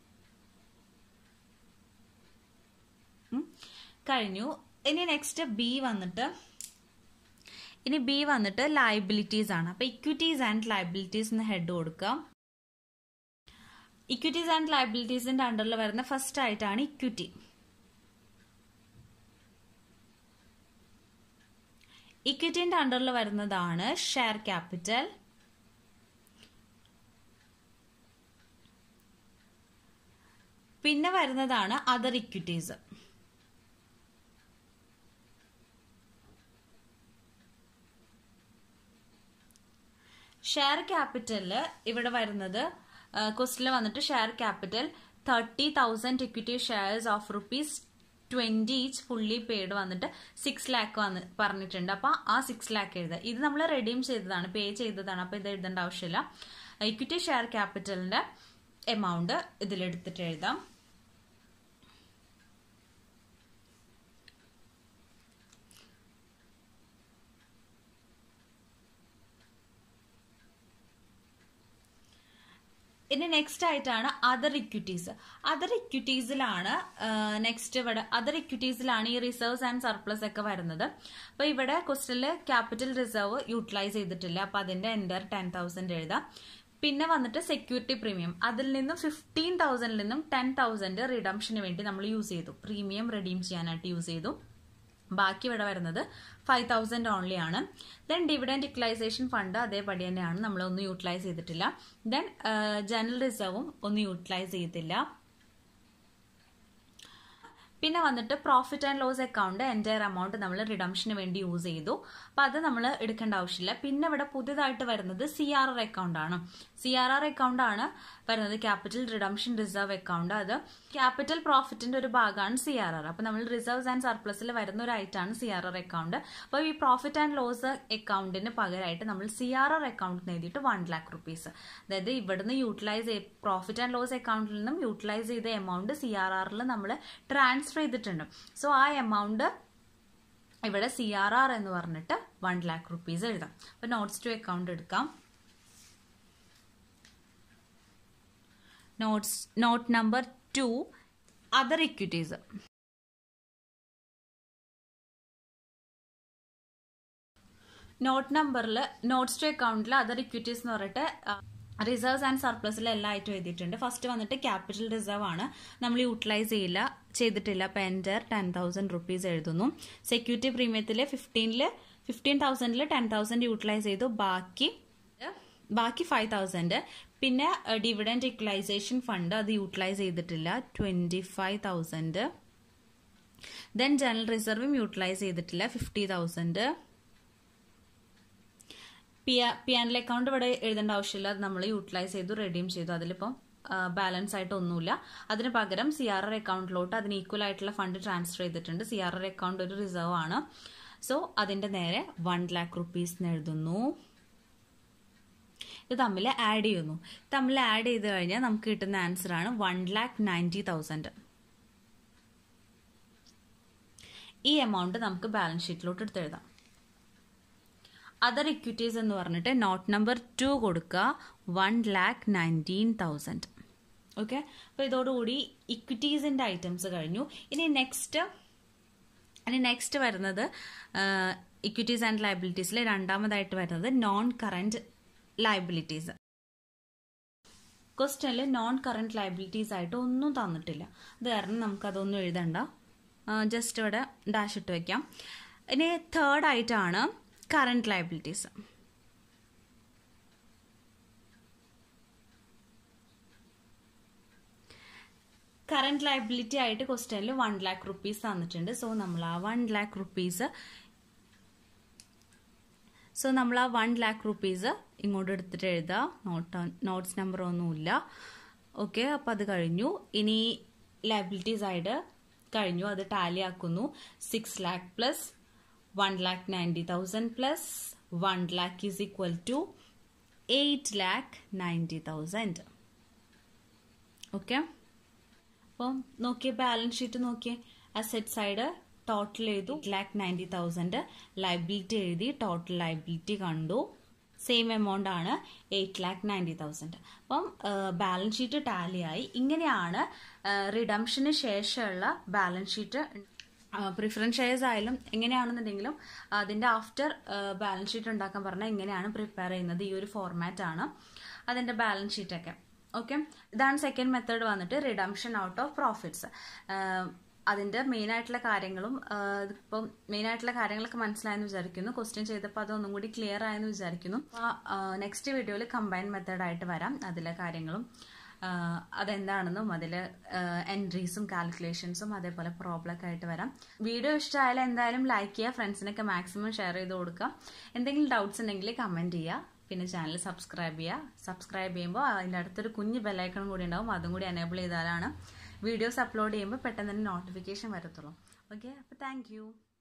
കഴിഞ്ഞു ഇനി നെക്സ്റ്റ് ബി വന്നിട്ട് ഇനി ബി വന്നിട്ട് ലയബിലിറ്റീസ് ആണ് അപ്പൊ ഇക്വിറ്റീസ് ആൻഡ് ലയബിലിറ്റീസ് എന്ന് ഹെഡ് കൊടുക്കാം ഇക്വിറ്റീസ് ആൻഡ് ലയബിലിറ്റീസിന്റെ അണ്ടറിൽ വരുന്ന ഫസ്റ്റ് ആയിട്ടാണ് ഇക്വിറ്റി ഇക്വിറ്റിന്റെ അണ്ടറിൽ വരുന്നതാണ് ഷെയർ ക്യാപിറ്റൽ പിന്നെ വരുന്നതാണ് അതർ ഇക്വിറ്റീസ് ഷെയർ ക്യാപിറ്റലില് ഇവിടെ വരുന്നത് ക്വസ്റ്റിൽ വന്നിട്ട് share capital thirty thousand equity shares of rupees twenty each fully paid വന്നിട്ട് സിക്സ് ലാക്ക് വന്ന് പറഞ്ഞിട്ടുണ്ട് അപ്പൊ ആ സിക്സ് ലാക്ക് എഴുതുക ഇത് നമ്മൾ റെഡീം ചെയ്തതാണ് പേ ചെയ്തതാണ് അപ്പൊ ഇത് എഴുതേണ്ട ആവശ്യമില്ല ഇക്വിറ്റി ഷെയർ ക്യാപിറ്റലിന്റെ എമൗണ്ട് ഇതിലെടുത്തിട്ട് എഴുതാം ഇനി നെക്സ്റ്റ് ആയിട്ടാണ് അതർ ഇക്വിറ്റീസ് അതർ ഇക്വിറ്റീസിലാണ് നെക്സ്റ്റ് ഇവിടെ അതർ ഇക്വിറ്റീസിലാണ് ഈ റിസർവ്സ് ആൻഡ് സർപ്ലസ് ഒക്കെ വരുന്നത് അപ്പൊ ഇവിടെ ക്വസ്റ്റനിൽ ക്യാപിറ്റൽ റിസർവ് യൂട്ടിലൈസ് ചെയ്തിട്ടില്ല അപ്പൊ അതിന്റെ എൻഡർ ടെൻ തൗസൻഡ് എഴുതാം പിന്നെ വന്നിട്ട് സെക്യൂരിറ്റി പ്രീമിയം അതിൽ നിന്നും ഫിഫ്റ്റീൻ തൗസൻഡിൽ നിന്നും ടെൻ തൗസൻഡ് റിഡംഷന് വേണ്ടി നമ്മൾ യൂസ് ചെയ്തു പ്രീമിയം റിഡീം ചെയ്യാനായിട്ട് യൂസ് ചെയ്തു ബാക്കി ഇവിടെ വരുന്നത് ഫൈവ് തൗസൻഡ് ഓൺലി ആണ് ദെൻ ഡിവിഡൻഡ് യൂട്ടിലൈസേഷൻ ഫണ്ട് അതേപടി തന്നെയാണ് നമ്മൾ ഒന്നും യൂട്ടിലൈസ് ചെയ്തിട്ടില്ല ദെൻ ജനറൽ റിസർവും ഒന്നും യൂട്ടിലൈസ് ചെയ്തില്ല പിന്നെ വന്നിട്ട് profit and loss account entire amount നമ്മൾ റിഡംഷന് വേണ്ടി യൂസ് ചെയ്തു അപ്പൊ അത് നമ്മൾ എടുക്കേണ്ട ആവശ്യമില്ല പിന്നെ ഇവിടെ പുതിയതായിട്ട് വരുന്നത് സി ആർ ആർ അക്കൗണ്ട് ആണ് സി ആർ ആർ അക്കൗണ്ട് ആണ് വരുന്നത് ക്യാപിറ്റൽ റിഡംഷൻ റിസർവ് അക്കൗണ്ട് അത് ക്യാപിറ്റൽ പ്രോഫിറ്റിന്റെ ഒരു ഭാഗമാണ് സി ആർ ആർ അപ്പൊ നമ്മൾ റിസർവ്സ് ആൻഡ് സർപ്ലസിൽ വരുന്ന ഒരു ഐറ്റാണ് സി ആർ ആർ അക്കൗണ്ട് അപ്പോൾ ഈ പ്രോഫിറ്റ് ആൻഡ് ലോസ് അക്കൗണ്ടിന് പകരമായിട്ട് നമ്മൾ സി ആർ ആർ അക്കൗണ്ട് എഴുതിയിട്ട് വൺ ലാക്ക് റുപ്പീസ് അതായത് ഇവിടുന്ന് യൂട്ടിലൈസ് പ്രോഫിറ്റ് ആൻഡ് ലോസ് അക്കൗണ്ടിൽ നിന്നും യൂട്ടിലൈസ് ചെയ്ത എമൗണ്ട് സി ആർ ആറിൽ നമ്മൾ ട്രാൻസ്ഫർ ചെയ്തിട്ടുണ്ട് സോ ആ എമൗണ്ട് ഇവിടെ സി ആർ ആർ എന്ന് പറഞ്ഞിട്ട് വൺ ലാക്ക് റുപ്പീസ് എഴുതാം അപ്പൊ നോട്ട്സ് ടു അക്കൗണ്ട് എടുക്കാം notes note number two other equities note നമ്പറിൽ നോട്ട്സ് ടു അക്കൗണ്ടിൽ അതർ ഇക്വിറ്റീസ് എന്ന് പറഞ്ഞിട്ട് റിസർവ്സ് ആൻഡ് സർപ്ലസിൽ എല്ലാ ഐറ്റം എഴുതിയിട്ടുണ്ട് ഫസ്റ്റ് വന്നിട്ട് ക്യാപിറ്റൽ റിസർവ് ആണ് നമ്മൾ യൂട്ടിലൈസ് ചെയ്യില്ല ചെയ്തിട്ടില്ല അപ്പൊ എൻറ്റർ ടെൻ തൗസൻഡ് റുപ്പീസ് എഴുതുന്നു സെക്യൂരിറ്റി പ്രീമിയത്തിൽ ഫിഫ്റ്റീനില് ഫിഫ്റ്റീൻ തൗസൻഡിൽ ടെൻ തൗസൻഡ് യൂട്ടിലൈസ് ചെയ്തു ബാക്കി ബാക്കി ഫൈവ് തൗസൻഡ് പിന്നെ ഡിവിഡൻഡ് യൂട്ടിലൈസേഷൻ ഫണ്ട് അത് യൂട്ടിലൈസ് ചെയ്തിട്ടില്ല twenty five thousand then general റിസർവും യൂട്ടിലൈസ് ചെയ്തിട്ടില്ല fifty thousand P and account ഇവിടെ എഴുതേണ്ട ആവശ്യമില്ല അത് നമ്മൾ യൂട്ടിലൈസ് ചെയ്തു റെഡീം ചെയ്തു അതിലിപ്പം ബാലൻസ് ആയിട്ട് ഒന്നുമില്ല അതിന് പകരം സി ആർ ആർ അക്കൗണ്ടിലോട്ട് അതിന് ഈക്വൽ ആയിട്ടുള്ള ഫണ്ട് ട്രാൻസ്ഫർ ചെയ്തിട്ടുണ്ട് സി ആർ ആർ അക്കൗണ്ട് ഒരു റിസർവ് ആണ് സോ അതിന്റെ നേരെ വൺ ലാക്ക് റുപ്പീസ് എഴുതുന്നു ഇത് തമ്മിൽ ആഡ് ചെയ്യുന്നു തമ്മിൽ ആഡ് ചെയ്ത് കഴിഞ്ഞാൽ നമുക്ക് കിട്ടുന്ന ആൻസർ ആണ് വൺ ലാക്ക് നയൻറ്റി തൗസൻഡ് ഈ എമൗണ്ട് നമുക്ക് ബാലൻസ് ഷീറ്റിലോട്ട് എടുത്തെഴുതാം അതർ ഇക്വിറ്റീസ് എന്ന് പറഞ്ഞിട്ട് നോട്ട് നമ്പർ ടു കൊടുക്കുക one lakh nineteen thousand okay അപ്പൊ ഇതോടുകൂടി ഇക്വിറ്റീസിന്റെ ഐറ്റംസ് കഴിഞ്ഞു ഇനി നെക്സ്റ്റ് ഇനി നെക്സ്റ്റ് വരുന്നത് ഇക്വിറ്റീസ് ആൻഡ് ലയബിലിറ്റീസിലെ രണ്ടാമതായിട്ട് വരുന്നത് നോൺ കറന്റ് ലയബിലിറ്റീസ് ക്വസ്റ്റ്യനിൽ നോൺ കറണ്ട് ലൈബിലിറ്റീസ് ആയിട്ട് ഒന്നും തന്നിട്ടില്ല അത് കാരണം നമുക്കതൊന്നും എഴുതണ്ട ജസ്റ്റ് ഇവിടെ ഡാഷ് ഇട്ട് വെക്കാം ഇനി തേർഡ് ആയിട്ടാണ് കറണ്ട് ലൈബിലിറ്റീസ് കറണ്ട് ലൈബിലിറ്റി ആയിട്ട് ക്വസ്റ്റ്യനിൽ വൺ ലാക്ക് റുപ്പീസ് തന്നിട്ടുണ്ട് സോ നമ്മൾ ആ വൺ ലാക്ക് റുപ്പീസ് സോ നമ്മൾ ആ വൺ ലാക്ക് റുപ്പീസ് ഇങ്ങോട്ട് എടുത്തിട്ട് എഴുതുക നോട്ട് നോട്ട്സ് നമ്പർ ഒന്നുമില്ല ഓക്കെ അപ്പം അത് കഴിഞ്ഞു ഇനി ലൈബിലിറ്റീസ് ആയിട്ട് കഴിഞ്ഞു അത് ടാലി ആക്കുന്നു six lakh plus one lakh ninety thousand plus one lakh is equal to eight lakh ninety thousand okay അപ്പം നോക്കിയ ബാലൻസ് ഷീറ്റ് നോക്കിയേ അസെറ്റ് സൈഡ് ടോട്ടൽ എഴുതു ലാക്ക് നയൻറ്റി തൗസൻഡ് ലൈബിലിറ്റി എഴുതി ടോട്ടൽ ലൈബിലിറ്റി കണ്ടു സെയിം എമൗണ്ട് ആണ് എയ്റ്റ് ലാക്ക് നയൻറ്റി തൗസൻഡ് അപ്പം ബാലൻസ് ഷീറ്റ് ടാലിയായി ഇങ്ങനെയാണ് റിഡംഷന് ശേഷമുള്ള ബാലൻസ് ഷീറ്റ് പ്രിഫറൻസ് ഷെയർസ് ആയാലും എങ്ങനെയാണെന്നുണ്ടെങ്കിലും അതിന്റെ ആഫ്റ്റർ ബാലൻസ് ഷീറ്റ് ഉണ്ടാക്കാൻ പറഞ്ഞാൽ ഇങ്ങനെയാണ് പ്രിപ്പയർ ചെയ്യുന്നത് ഈ ഒരു ഫോർമാറ്റ് ആണ് അതിന്റെ ബാലൻസ് ഷീറ്റ് ഒക്കെ ഓക്കെ ഇതാണ് സെക്കൻഡ് മെത്തേഡ് വന്നിട്ട് റിഡംഷൻ ഔട്ട് ഓഫ് പ്രോഫിറ്റ്സ് അതിന്റെ മെയിൻ ആയിട്ടുള്ള കാര്യങ്ങളും ഇപ്പം മെയിൻ ആയിട്ടുള്ള കാര്യങ്ങളൊക്കെ മനസ്സിലായെന്ന് വിചാരിക്കുന്നു ക്വസ്റ്റ്യൻ ചെയ്തപ്പോൾ അതൊന്നും കൂടി ക്ലിയർ ആയെന്ന് വിചാരിക്കുന്നു നെക്സ്റ്റ് വീഡിയോയിൽ കമ്പൈൻ മെത്തേഡായിട്ട് വരാം അതിലെ കാര്യങ്ങളും അതെന്താണെന്നും അതിൽ എൻട്രീസും കാൽക്കുലേഷൻസും അതേപോലെ പ്രോബ്ലം ഒക്കെ ആയിട്ട് വരാം വീഡിയോ ഇഷ്ടമായാലും എന്തായാലും ലൈക്ക് ചെയ്യുക ഫ്രണ്ട്സിനൊക്കെ മാക്സിമം ഷെയർ ചെയ്ത് കൊടുക്കുക എന്തെങ്കിലും ഡൗട്ട്സ് ഉണ്ടെങ്കിൽ കമൻറ്റ് ചെയ്യുക പിന്നെ ചാനൽ സബ്സ്ക്രൈബ് ചെയ്യുക സബ്സ്ക്രൈബ് ചെയ്യുമ്പോൾ അതിൻ്റെ അടുത്തൊരു കുഞ്ഞ് ബെല്ലൈക്കൺ കൂടി ഉണ്ടാവും അതും കൂടി എനേബിൾ ചെയ്താലാണ് വീഡിയോസ് അപ്ലോഡ് ചെയ്യുമ്പോൾ പെട്ടെന്ന് തന്നെ നോട്ടിഫിക്കേഷൻ വരത്തുള്ളൂ ഓക്കെ അപ്പോൾ താങ്ക്